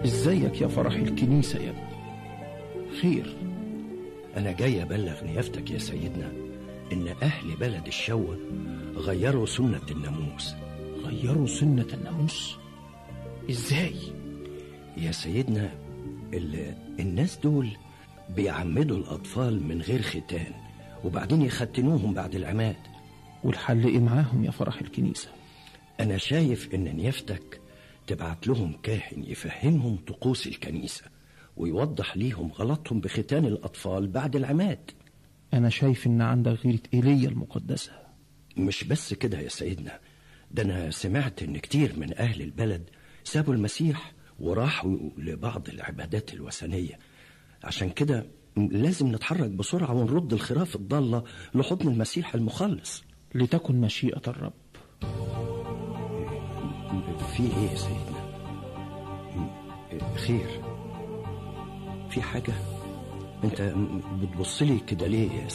ازيك يا فرح الكنيسة يا ابني خير أنا جاي أبلغ نيافتك يا سيدنا إن أهل بلد الشوة غيروا سنة الناموس غيروا سنة الناموس ازاي يا سيدنا ال... الناس دول بيعمدوا الأطفال من غير ختان وبعدين يختنوهم بعد العماد والحل ايه معاهم يا فرح الكنيسة أنا شايف إن نيافتك تبعت لهم كاهن يفهمهم طقوس الكنيسة ويوضح ليهم غلطهم بختان الأطفال بعد العماد انا شايف ان عندك غيرة ايليا المقدسة مش بس كده يا سيدنا ده أنا سمعت إن كتير من أهل البلد سابوا المسيح وراحوا لبعض العبادات الوثنية عشان كده لازم نتحرك بسرعة ونرد الخراف الضالة لحضن المسيح المخلص لتكن مشيئة الرب في ايه يا سيدنا خير في حاجة انت بتبص لي كده ليه يا